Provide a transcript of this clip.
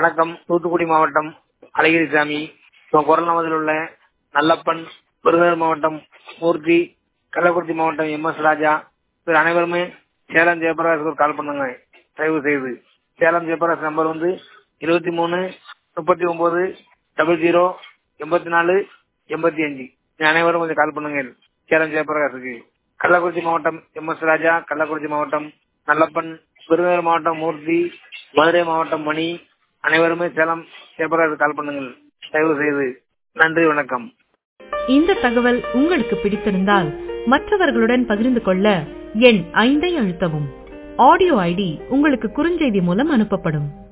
வணக்கம் தூத்துக்குடி மாவட்டம் அழகிரிசாமி இப்போ குரல் நமதில் உள்ள நல்லப்பன் விருதுநகர் மாவட்டம் மூர்த்தி கள்ளக்குறிச்சி மாவட்டம் எம் எஸ் ராஜா இவர் அனைவருமே சேலம் ஜெயபிரகாஷுக்கு கால் பண்ணுங்க தயவு செய்து சேலம் ஜெயபிரகாஷ் நம்பர் வந்து இருபத்தி மூணு முப்பத்தி ஒன்பது டபுள் ஜீரோ எண்பத்தி நாலு எண்பத்தி அஞ்சு அனைவரும் கொஞ்சம் கால் பண்ணுங்க சேலம் ஜெயபிரகாஷுக்கு கள்ளக்குறிச்சி மாவட்டம் எம் எஸ் ராஜா கள்ளக்குறிச்சி மாவட்டம் நல்லப்பன் விருதுநகர் மாவட்டம் மூர்த்தி மதுரை மாவட்டம் மணி அனைவருமே சேலம் ஜெயபிரகாஷ் கால் பண்ணுங்கள் தயவு செய்து நன்றி வணக்கம் இந்த தகவல் உங்களுக்கு பிடித்திருந்தால் மற்றவர்களுடன் பகிர்ந்து கொள்ள எண் ஐந்தை அழுத்தவும் ஆடியோ ஐடி உங்களுக்கு குறுஞ்செய்தி மூலம் அனுப்பப்படும்